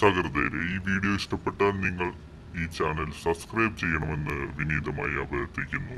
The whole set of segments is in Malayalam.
സഹൃദയരെ ഈ വീഡിയോ ഇഷ്ടപ്പെട്ടാൽ നിങ്ങൾ ഈ ചാനൽ സബ്സ്ക്രൈബ് ചെയ്യണമെന്ന് വിനീതമായി അഭ്യർത്ഥിക്കുന്നു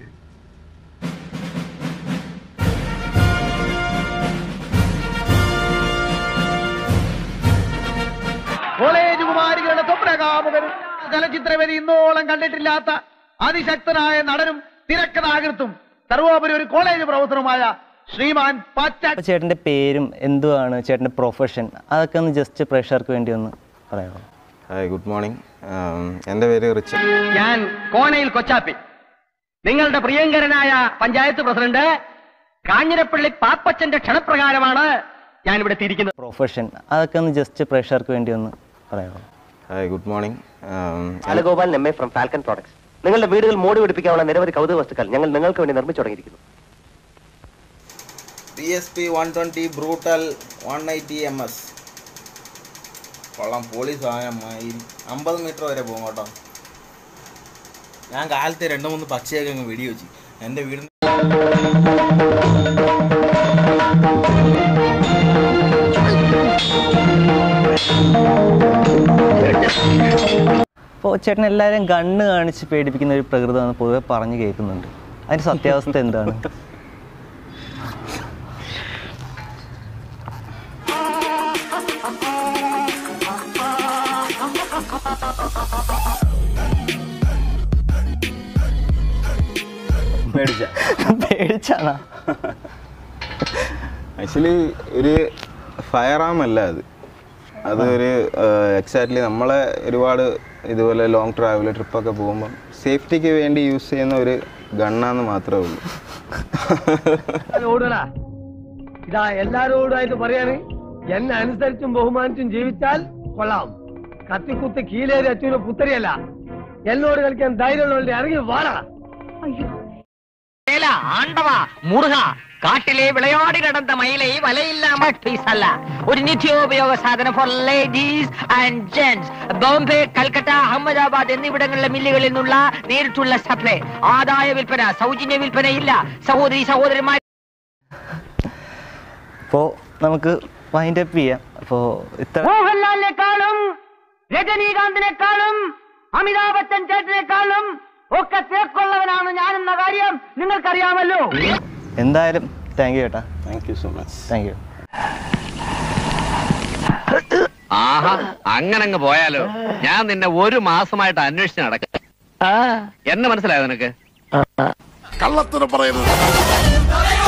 കോളേജ് കുമാരികളുടെ സ്വപ്നകാമുകനും ചലച്ചിത്രവേദി ഇന്നോളം കണ്ടിട്ടില്ലാത്ത അതിശക്തനായ നടനും തിരക്കഥാകൃത്തും സർവോപരി ഒരു കോളേജ് പ്രവർത്തനവുമായ ശ്രീമാൻ പച്ച അപ്പോൾ ചേട്ടൻ്റെ പേരും എന്തുവാണ് ചേട്ടൻ്റെ പ്രൊഫഷൻ അതൊക്കെ ഒന്ന് ജസ്റ്റ് പ്രേക്ഷകർക്ക് വേണ്ടി ഒന്ന് പറയാമോ ഹായ് ഗുഡ് മോർണിംഗ് എൻ്റെ പേര് റിച്ചർഡ് ഞാൻ കോണയിൽ കൊച്ചാപ്പി നിങ്ങളുടെ പ്രിയങ്കരനായ പഞ്ചായത്ത് പ്രസിഡന്റ് കാഞ്ഞിരപ്പള്ളി പാപ്പച്ചന്റെ ക്ഷണപ്രകാരമാണ് ഞാൻ ഇവിടെ തിരിക്കുന്നത് പ്രൊഫഷൻ അതൊക്കെ ഒന്ന് ജസ്റ്റ് പ്രേക്ഷകർക്ക് വേണ്ടി ഒന്ന് പറയാമോ hi good morning Balagopal M A from Falcon products നിങ്ങളുടെ വീടുകൾ മോടി പിടിപ്പിക്കാനുള്ള നിരവധി കൗതുക വസ്തുക്കൾ ഞങ്ങൾ നിങ്ങൾക്ക് വേണ്ടി നിർമ്മിച്ചു തുടങ്ങിയിരിക്കുന്നു P S P one twenty brutal one eighty M S കൊള്ളാം പോളി സാധനമായി അമ്പത് മീറ്റർ വരെ പോകും കേട്ടോ ഞാൻ കാലത്ത് രണ്ട് മൂന്ന് പക്ഷിയൊക്കെ അങ്ങ് വെടി വെച്ചു എൻ്റെ വീടിന് അപ്പോൾ ചേട്ടൻ എല്ലാവരും ഗണ്ണ് കാണിച്ച് പേടിപ്പിക്കുന്ന ഒരു പ്രകൃതമാണ് പൊതുവെ പറഞ്ഞു കേൾക്കുന്നുണ്ട് അതിൻ്റെ സത്യാവസ്ഥ എന്താണ് മേടിച്ച പേടിച്ചാണോ ആക്ച്വലി ഒരു ഫയർ ആം അല്ല അത് അതൊരു എക്സാക്ട്ലി നമ്മളെ ഒരുപാട് ഇതുപോലെ ലോങ് ട്രാവൽ ട്രിപ്പൊക്കെ പോകുമ്പം സേഫ്റ്റിക്ക് വേണ്ടി യൂസ് ചെയ്യുന്ന ഒരു ഗണ്ണാന്ന് മാത്രമേ ഉള്ളൂ ഓടുകടാ ഇതാ എല്ലാരോടുമായിട്ട് പറയാണ് എന്നെ അനുസരിച്ചും ബഹുമാനിച്ചും ജീവിച്ചാൽ കൊള്ളാം കത്തിക്കുത്ത് കീലേരി അച്ഛന് പുത്തരിയല്ല എന്നോട് കളിക്കാൻ ധൈര്യമുള്ളവരുടെ ഇറങ്ങി വാടാ ஆண்டவா முருகா காட்டிலே விளையாடி நடந்த மயிலை வலையில்லாம பீஸ் அல்ல ஒரு നിത്യോപയോഗ സാധനം for ladies and gents Bombay Calcutta Ahmedabad എന്നിവിടങ്ങളിലെ മില്ലുകളിൽ നിന്നുള്ള നേരിട്ടുള്ള സപ്ലൈ ആദായ വിൽപ്പന സൗജന്യ വിൽപ്പന ഇല്ല സഹോദരി സഹോദരന്മാർ അപ്പോൾ നമുക്ക് വൈൻഡ് അപ്പ് ചെയ്യാം അപ്പോൾ ഇത്ര മോഹൻലാലിനെക്കാളും രജനീകാന്തിനെക്കാളും അമിതാഭ് ബച്ചൻ ചേട്ടനെക്കാളും ഒക്കെ തേക്കുള്ളവനാണ് ഞാനെന്ന കാര്യം നിങ്ങൾക്കറിയാമല്ലോ എന്തായാലും താങ്ക് യു ചേട്ടാ thank you so much thank you ആഹാ അങ്ങനെ അങ്ങ് പോയാലോ ഞാൻ നിന്നെ ഒരു മാസമായിട്ട് അന്വേഷിച്ച് നടക്ക എന്നെ മനസ്സിലായോ നിനക്ക് കള്ളത്തിന് പറയരുത്